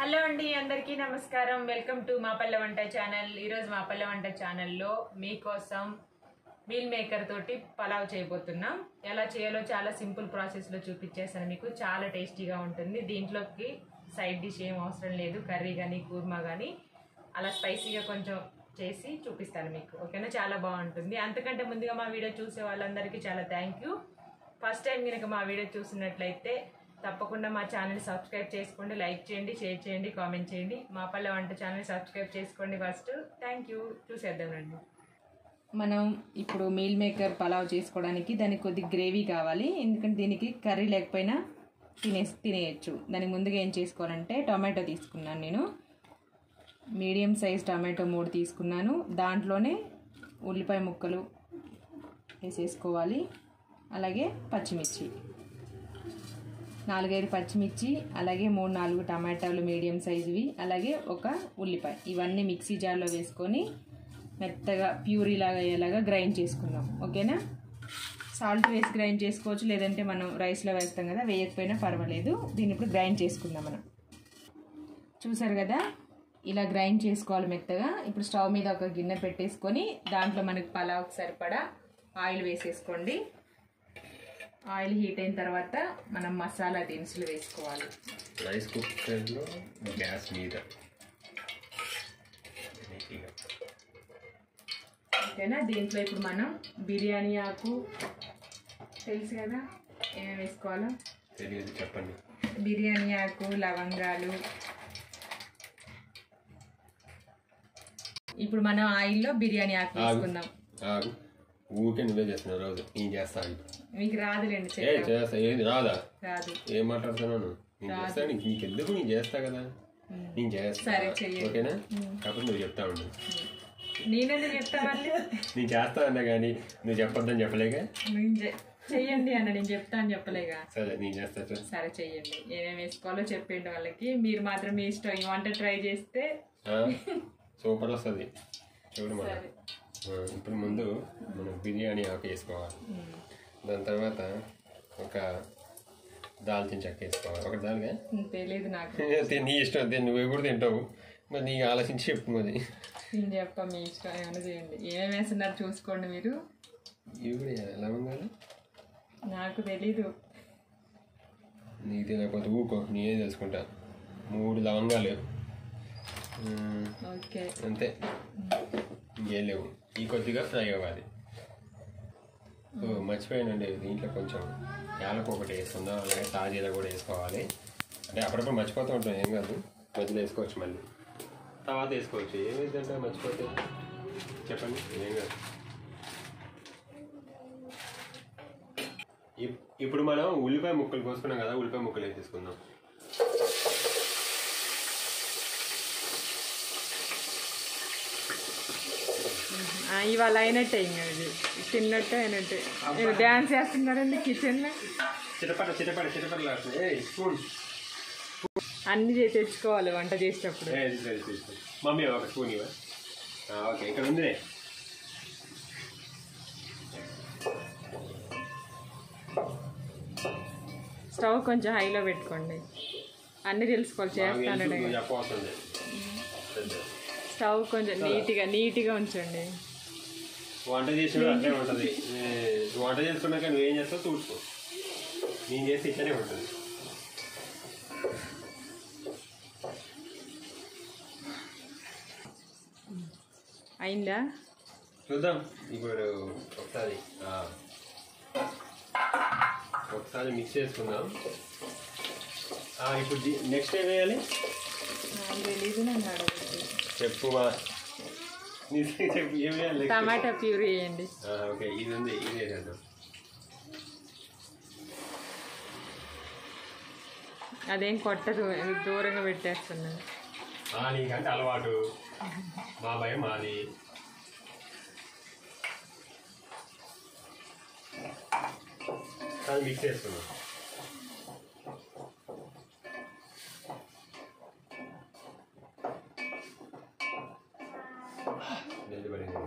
Hello అండి అందరికీ నమస్కారం వెల్కమ్ టు మా పల్లె వంట ఛానల్ ఈరోజు మా పల్లె వంట ఛానల్లో మీకోసం మీల్ మేకర్ తోటి పలావ్ చేయబోతున్నాం ఎలా చేయాలో చాలా సింపుల్ ప్రాసెస్లో చూపించేసాను మీకు చాలా టేస్టీగా ఉంటుంది దీంట్లోకి సైడ్ డిష్ ఏం అవసరం లేదు కర్రీ కానీ కూర్మా కానీ అలా స్పైసీగా కొంచెం చేసి చూపిస్తాను మీకు ఓకేనా చాలా బాగుంటుంది అంతకంటే ముందుగా మా వీడియో చూసే వాళ్ళందరికీ చాలా థ్యాంక్ యూ ఫస్ట్ టైం కనుక మా వీడియో చూసినట్లయితే తప్పకుండా మా ఛానల్ సబ్స్క్రైబ్ చేసుకోండి లైక్ చేయండి షేర్ చేయండి కామెంట్ చేయండి మా పల్లె వంట ఛానల్ సబ్స్క్రైబ్ చేసుకోండి ఫస్ట్ థ్యాంక్ యూ చూసేద్దాం రండి మనం ఇప్పుడు మీల్ మేకర్ పలావ్ చేసుకోవడానికి దానికి కొద్ది గ్రేవీ కావాలి ఎందుకంటే దీనికి కర్రీ లేకపోయినా తినే తినేయచ్చు దానికి ముందుగా ఏం చేసుకోవాలంటే టొమాటో తీసుకున్నాను నేను మీడియం సైజ్ టమాటో మూడు తీసుకున్నాను దాంట్లోనే ఉల్లిపాయ ముక్కలు వేసేసుకోవాలి అలాగే పచ్చిమిర్చి నాలుగైదు పచ్చిమిర్చి అలాగే మూడు నాలుగు టమాటాలు మీడియం సైజువి అలాగే ఒక ఉల్లిపాయ ఇవన్నీ మిక్సీ జార్లో వేసుకొని మెత్తగా ప్యూరీ లాగా అయ్యేలాగా గ్రైండ్ చేసుకుందాం ఓకేనా సాల్ట్ వేసి గ్రైండ్ చేసుకోవచ్చు లేదంటే మనం రైస్లో వేస్తాం కదా వేయకపోయినా పర్వాలేదు దీన్ని ఇప్పుడు గ్రైండ్ చేసుకుందాం మనం చూసారు కదా ఇలా గ్రైండ్ చేసుకోవాలి మెత్తగా ఇప్పుడు స్టవ్ మీద ఒక గిన్నె పెట్టేసుకొని దాంట్లో మనకి పలావ్కి సరిపడా ఆయిల్ వేసేసుకోండి ఆయిల్ హీట్ అయిన తర్వాత మనం మసాలా దినుసులు వేసుకోవాలి రైస్ కుక్కర్లో గ్యాస్ మీద నీట్గా. ఓకేనా దీంట్లో ఇప్పుడు మనం బిర్యానీ ఆకు తెలుసు కదా ఏమేమి వేసుకోవాలో తెలియదు చెప్పండి బిర్యానీ ఆకు లవంగాలు ఇప్పుడు మనం ఆయిల్లో బిర్యానీ ఆకు ఆగు. వేసుకుందాం ఆగు ఊరికే నువ్వే చేస్తున్నావు రోజు నేను చేస్తాను మీకు రాదులేండి ఏ చెప్పడం చేస్తా ఏది రాదా రాదు ఏం మాట్లాడుతున్నాను నేను చేస్తాను నీకు నీకు ఎందుకు నేను చేస్తా కదా నేను చేస్తా సరే, చెయ్యి. ఓకేనా కాకపోతే నువ్వు చెప్తా ఉండు నేనెందుకు చెప్తా మళ్ళీ నేను చేస్తా అన్నా కానీ నువ్వు చెప్పొద్దని చెప్పలేక నేను చె- చెయ్యండి అన్న నేను చెప్తా అని చెప్పలేగా సరే నేను చేస్తా చూడు. సరే చెయ్యండి ఏమేమి వేసుకోవాలో చెప్పండి వాళ్ళకి మీరు మాత్రం మీ ఇష్టం ఈ వంట ట్రై చేస్తే ఆ, సూపర్ వస్తుంది చూడు మనం సరే ఆ, ఇప్పుడు ముందు మనం బిర్యానీ ఆకు వేసుకోవాలి దాని తర్వాత ఒక దాల్చిన చెక్క వేసుకోవాలి ఒక దానిగా తెలియదు నాకు తిని నీ ఇష్టం తిని నువ్వు కూడా తింటావు మరి నీకు ఆలోచించి చెప్పు మరి నేను చెప్ప మీ ఇష్టం ఏమైనా చేయండి ఏమేమి వేస్తున్నారు చూసుకోండి మీరు ఇవి కూడా ఎలా ఉండాలి నాకు తెలీదు నీకు తెలియకపోతే ఊకో నేనే తెలుసుకుంటా మూడు లవంగాలు ఉమ్, ఓకే అంతే ఇంకేం లేవు ఈ కొద్దిగా ఫ్రై అవ్వాలి ఓ మర్చిపోయానండి దీంట్లో కొంచెం యాలకు ఒకటి వేసుకుందాం అలాగే తాజీరా కూడా వేసుకోవాలి అంటే అప్పుడప్పుడు మర్చిపోతూ ఉంటాం ఏం కాదు మధ్యలో వేసుకోవచ్చు మళ్ళీ తర్వాత వేసుకోవచ్చు ఏమైందంటే మర్చిపోతే చెప్పండి ఏం కాదు ఇప్- ఇప్పుడు మనం ఉల్లిపాయ ముక్కలు కోసుకున్నాం కదా ఉల్లిపాయ ముక్కలు వేసేసుకుందాం ఆ, ఇవాళ అయినట్టే ఇంకా ఇది తిన్నట్టే అయినట్టే మీరు డ్యాన్స్ చేస్తున్నారండి కిచెన్లో చిటపట చిటపట చిటపట ఏ స్పూన్ అన్ని చే- తెచ్చుకోవాలి వంట చేసేటప్పుడు ఏ, ఇది సరే, తీసుకో. మమ్మీ ఒక స్పూన్ ఇవ్వ ఆ, ఓకే ఇక్కడ ఉంది స్టవ్ కొంచెం హైలో పెట్టుకోండి అన్ని తెలుసుకోవాలి చేస్తాను నువ్వు చెప్పవసరం లేదు పెద్ద. స్టవ్ కొంచెం నీట్గా నీట్గా ఉంచండి వంట చేసిన అట్లే ఉంటుంది ఏ, నువ్వు వంట చేసుకున్నాక నువ్వేం చేస్తావు చూసుకో నేను చేసి ఇట్లనే ఉంటుంది అయిందా చూద్దాం ఇప్పుడు ఒకసారి ఆ, ఒకసారి మిక్స్ చేసుకుందాం ఆ, ఇప్పుడు నెక్స్ట్ ఏం వేయాలి నాకు తెలీదు నన్ను అడగదు చెప్పు మా నిజంగా చెప్పు ఏం వేయాలి next? టమాటా ప్యూరీ వేయండి ఆ, ఓకే ఇది ఉంది ఇది వేసేద్దాం అదేం కొట్టదు ఇది దూరంగా పెట్టేస్తున్నాను ఆ, నీకంటే అలవాటు మా భయం మాది అది మిక్స్ చేసుకున్నాం నిలబడింది.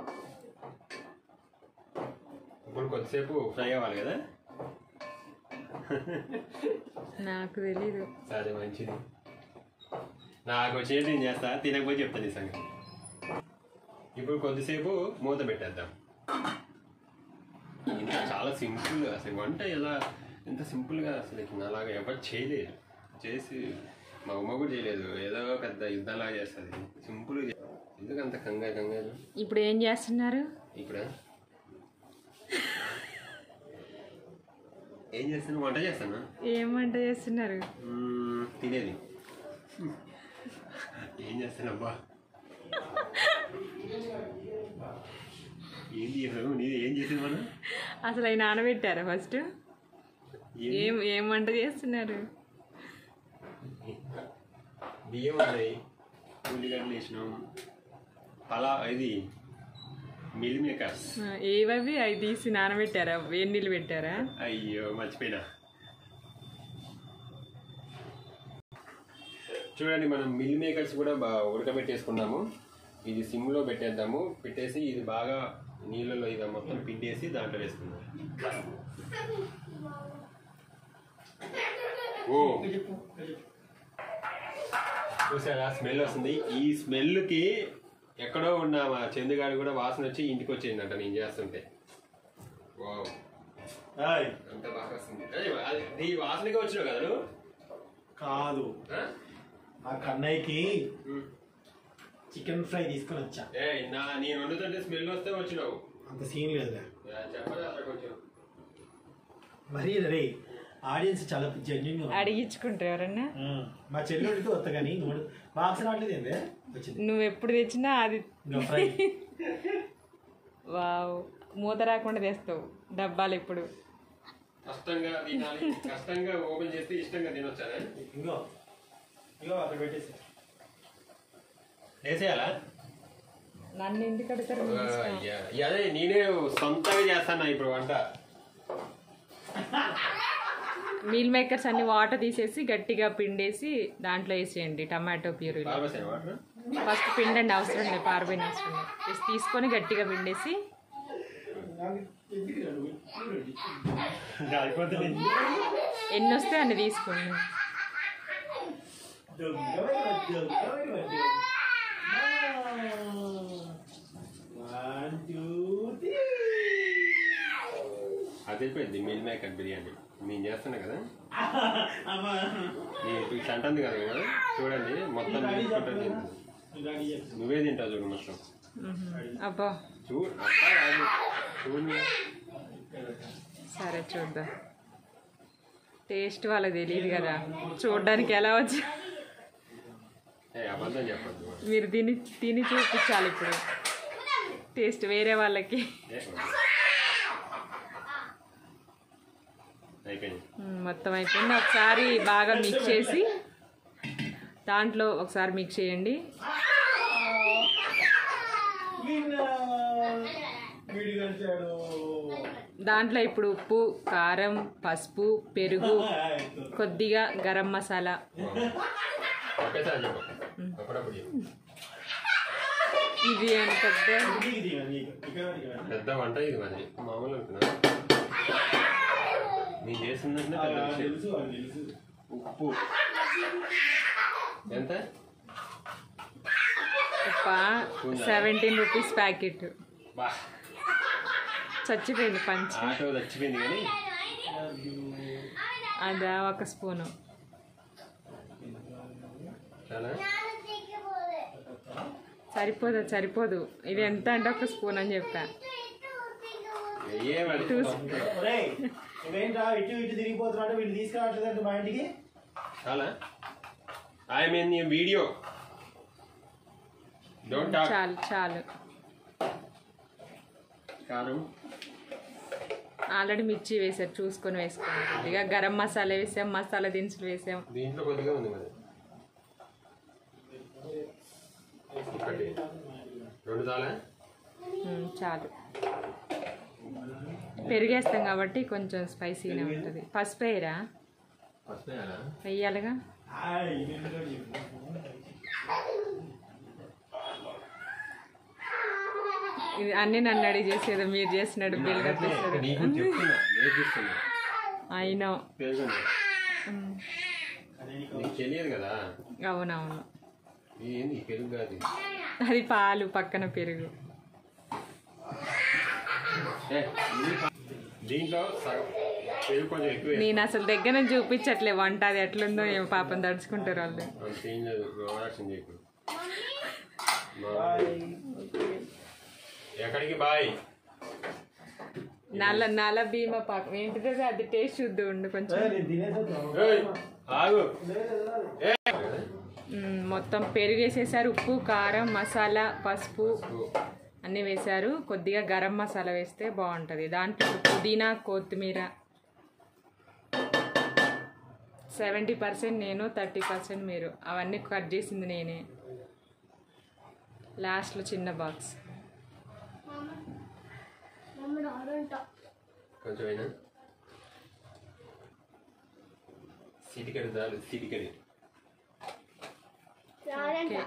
ఇప్పుడు కొద్దిసేపు ఫ్రై అవ్వాలి కదా నాకు తెలీదు సరే మంచిది నాకు వచ్చేది నేను చేస్తా తినకపోతే చెప్తాను ఈ సంగతి ఇప్పుడు కొద్దిసేపు మూత పెట్టేద్దాం ఇంత చాలా సింపుల్ అసలు వంట ఎలా ఇంత సింపుల్గా అసలు అలాగా ఎవరు చేయలేదు చేసి మా అమ్మ కూడా చేయలేదు ఏదో పెద్ద యుద్ధంలాగా చేస్తుంది సింపుల్గా చే- ఎందుకు అంత కంగారు కంగారు ఇప్పుడు ఏం చేస్తున్నారు ఇప్పుడు ఏం చేస్తాను వంట చేస్తాను ఏం వంట చేస్తున్నారు మ్మ్, తినేది ఏం చేస్తానబ్బా ఏంటి ఈరోజు నీది ఏం చేసింది మనం అసలు అవి నానబెట్టారా ఫస్ట్ ఏం- ఏం ఏం వంట చేస్తున్నారు బియ్యం ఉన్నాయి ఉల్లిగడ్డలు వేసినాం అలా ఇది మిల్ మేకర్స్ ఆ, ఏవవి అవి తీసి నానబెట్టారా వేడి నీళ్ళు పెట్టారా అయ్యో మర్చిపోయినా చూడండి మనం మిల్ మేకర్స్ కూడా బాగా ఉడకబెట్టేసుకున్నాము ఇది సిమ్లో పెట్టేద్దాము పెట్టేసి ఇది బాగా నీళ్ళలో ఇది మొత్తం పిండేసి దాంట్లో వేసుకుందాం ఓ చూసారా స్మెల్ వస్తుంది ఈ స్మెల్కి ఎక్కడో ఉన్న మా చందుగాడు కూడా వాసన వచ్చి ఇంటికి వచ్చిందంట నేను చేస్తుంటే వావ్ హాయ్ అంత బాగా వస్తుంది అదే, అది- నీ వాసనగా వచ్చినావు కదా నువ్వు కాదు ఆ? ఆ కన్నయ్యకి ఉమ్. చికెన్ ఫ్రై తీసుకొని వచ్చా ఏ నా నేను వండుతుంటే స్మెల్ వస్తే వచ్చినావు అంత సీన్ లేదులే యా, చెప్పరా అక్కడ కొంచెం మరీ రే ఆడియన్స్ చాలా జెన్యున్ అడిగించుకుంటారు ఎవరన్నా మా చెల్లెడికి వస్తా కానీ నువ్వు బాక్స్ రావట్లేదు ఏందే వచ్చింది నువ్వు ఎప్పుడు తెచ్చినా అది ఇంకా ఫ్రై వావ్ మూత రాకుండా తెస్తావు డబ్బాలు ఇప్పుడు కష్టంగా తినాలి కష్టంగా ఓపెన్ చేస్తే ఇష్టంగా తినొచ్చానే ఇంకో ఇంకో అక్కడ పెట్టేసి వేసేయాలా నన్ను ఎందుకు అడుగుతారు ఆ, యా. యా, అదే నేనే సొంతంగా చేస్తాను ఇప్పుడు వంట మీల్ మేకర్స్ అన్ని వాటర్ తీసేసి గట్టిగా పిండేసి దాంట్లో వేసేయండి టమాటో ప్యూరీ పారబోసాను వాటర్ ఫస్ట్ పిండండి అవసరం లేదు పారబోయిన అవసరం లేదు జస్ట్ తీసుకొని గట్టిగా పిండేసి అయిపోతుంది ఎన్ని వస్తే అన్ని తీసుకోండి వన్ టూ త్రీ అదిపోయింది మిల్ మేకర్ బిర్యానీ నేను చేస్తున్నా కదా అమ్మా నేను ఇప్పుడు ఇట్లా అంటుంది కదా కదా చూడండి మొత్తం తీసుకుంటా తింటుంది. రెడీ చేస్తా నువ్వే తింటావు చూడు మొత్తం మ్మ్. అబ్బా చూడు అబ్బా రాదు. చూడు నువ్వు. సరే చూద్దాం టేస్ట్ వాళ్ళకి తెలియదు కదా చూడడానికి ఎలా వచ్చి ఏ అబద్ధం చెప్పద్దు మీరు తిని తిని చూపించాలి ఇప్పుడు టేస్ట్ వేరే వాళ్ళకి ఏ, అయిపోయింది మ్మ్, మొత్తం అయిపోయింది ఒకసారి బాగా మిక్స్ చేసి దాంట్లో ఒకసారి మిక్స్ చేయండి వీడియో వచ్చాడు దాంట్లో ఇప్పుడు ఉప్పు కారం పసుపు పెరుగు కొద్దిగా గరం మసాలా ఒకేసారి చెప్పు అప్పుడప్పుడు చెప్పు. ఇది అని పెద్ద పెద్ద వంట ఇది మరి మామూలు అనుకున్నా నేను చేసిందంటే పెద్ద విషయం. ఉప్పు ఎంత ఉప్ప సెవెంటీన్ రూపీస్ ప్యాకెట్ బా చచ్చిపోయింది పంచి ఆటో చచ్చిపోయింది కానీ అదా ఒక స్పూను చాలా సరిపోదు అది సరిపోదు ఇది ఎంత అంటే ఒక స్పూన్ అని చెప్పా ఏమని టూ నువ్వేంట్రా ఇటు ఇటు తిరిగిపోతున్నాడు వీళ్ళు తీసుకురావట్లేదంటే మా ఇంటికి చాలా I mean video don't talk చాలు చాలు కారం ఆల్రెడీ మిర్చి వేసారు చూసుకొని వేసుకోండి కొద్దిగా గరం మసాలా వేసాం మసాలా దినుసులు వేసాం దీంట్లో కొద్దిగా ఉంది మరి ఒకటి రెండు చాలా ఉమ్, చాలు పెరిగేస్తాం కాబట్టి కొంచెం స్పైసీగా ఉంటుంది పసుపు వేయరా ఫస్ట్ వెయ్యాలిగా ఆయ్, ఇదేంటో చెప్పు. ఇది అన్నీ నన్ను అడిగి చేసేది మీరు చేసినట్టు బిల్డప్ నీకు చెప్తున్నా నేర్పిస్తున్నా అయినో పేర్కొన్నా అదే నీకు నీకు తెలియదు కదా అవునవును ఏంది పెరుగు కాదు ఇది. అది పాలు పక్కన పెరుగు ఏ, ఇది పా- దీంట్లో సగం పెరుగు కొంచెం ఎక్కువ వేసుకో. నేను అసలు దగ్గర నుంచి చూపించట్లే వంట అది ఎట్లుందో ఏమో పాపం తడుచుకుంటారు వాళ్ళు అంత ఏం లేదు ఓవరాక్షన్ చేయకు మా- బాయ్. ఎక్కడికి బాయ్ నల్ల నల్ల భీమ పాకం ఏంటిదో అది టేస్ట్ చూద్దు ఉండు కొంచెం ఏ, నేను తినేసొద్దాం. ఏయ్, ఆగు లేదు, లేదు. ఏ. మ్మ్, మొత్తం పెరుగు వేసేసారు ఉప్పు కారం మసాలా పసుపు అన్నీ వేశారు కొద్దిగా గరం మసాలా వేస్తే బాగుంటుంది దాంట్లో పుదీనా కొత్తిమీర సెవెంటీ పర్సెంట్ నేను థర్టీ పర్సెంట్ మీరు అవన్నీ కట్ చేసింది నేనే లాస్ట్లో చిన్న బాక్స్ కొంచెం అయినా సిటికడి చాలు సిటికడి ఓకే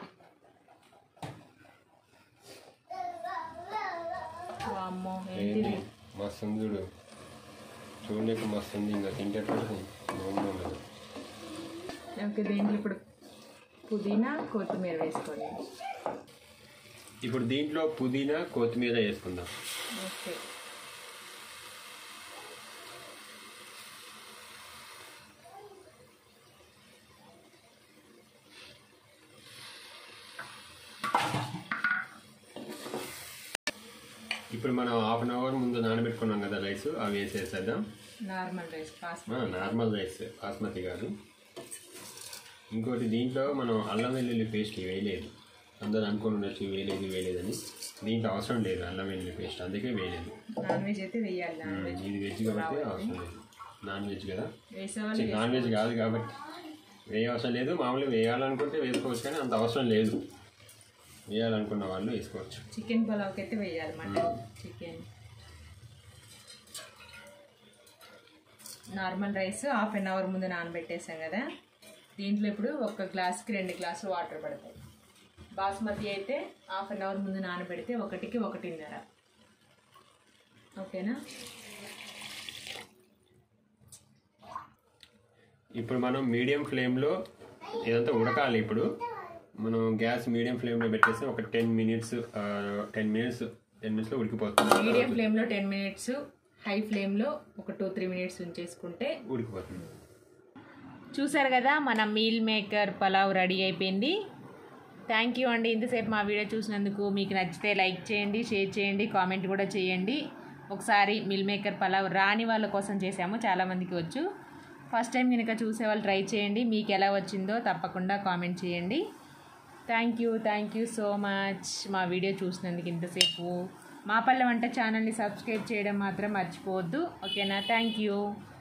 వామ్మో ఏంటిది ఏంటి మస్తు ఉంది చూడు చూడలేక మస్తు ఉంది ఇంకా తింటేటప్పుడు నోము ఉండదు ఓకే దీంట్లో ఇప్పుడు పుదీనా కొత్తిమీర వేసుకోండి ఇప్పుడు దీంట్లో పుదీనా కొత్తిమీర వేసుకుందాం ఓకే ఇప్పుడు మనం హాఫ్ అన్ అవర్ ముందు నానబెట్టుకున్నాం కదా రైస్ అవి వేసేసేద్దాం నార్మల్ రైస్ పాస్ ఆ, నార్మల్ రైస్ బాస్మతి కాదు ఇంకోటి దీంట్లో మనం అల్లం వెల్లుల్లి పేస్ట్ వేయలేదు అందరు అనుకుని ఉండొచ్చు వేయలేదు వేయలేదని దీంట్లో అవసరం లేదు అల్లం వెల్లుల్లి పేస్ట్ అందుకే వేయలేదు నాన్ వెజ్ అయితే వేయాలి నాన్ ఉమ్, వెజ్ ఇది వెజ్ కాబట్టి అవసరం లేదు నాన్ వెజ్ కదా వేసేవాళ్ళు చి- నాన్ వెజ్ కాదు కాబట్టి వేయ అవసరం లేదు మామూలుగా వేయాలనుకుంటే వేసుకోవచ్చు కానీ అంత అవసరం లేదు వేయాలనుకున్న వాళ్ళు వేసుకోవచ్చు చికెన్ పులావ్కి అయితే వేయాలి mutton chicken normal rice half an hour ముందు నానబెట్టేసాం కదా దీంట్లో ఇప్పుడు ఒక గ్లాస్కి రెండు గ్లాసులు వాటర్ పడతాయి బాస్మతి అయితే హాఫ్ అన్ అవర్ ముందు నానబెడితే ఒకటికి ఒకటిన్నర ఓకేనా ఇప్పుడు మనం మీడియం ఫ్లేమ్లో ఇదంతా ఉడకాలి ఇప్పుడు మనం గ్యాస్ మీడియం ఫ్లేమ్లో పెట్టేసి ఒక ten minutes ten minutes ten మినిట్స్లో ఉడికిపోతుంది మీడియం ఫ్లేమ్లో టెన్ మినిట్స్ హై ఫ్లేమ్లో ఒక టూ త్రీ మినిట్స్ ఉంచేసుకుంటే ఉడికిపోతుంది చూసారు కదా మన మీల్ మేకర్ పలావ్ రెడీ అయిపోయింది థ్యాంక్ యూ అండి ఇంతసేపు మా వీడియో చూసినందుకు మీకు నచ్చితే లైక్ చేయండి షేర్ చేయండి కామెంట్ కూడా చేయండి ఒకసారి మిల్ మేకర్ పలావ్ రాని వాళ్ళ కోసం చేసాము చాలామందికి వచ్చు ఫస్ట్ టైం కనుక చూసే వాళ్ళు ట్రై చేయండి మీకు ఎలా వచ్చిందో తప్పకుండా కామెంట్ చేయండి thank you thank you so much మా వీడియో చూసినందుకు ఇంతసేపు మా పల్లె వంట ఛానల్ని సబ్స్క్రైబ్ చేయడం మాత్రం మర్చిపోవద్దు ఓకేనా థ్యాంక్ యూ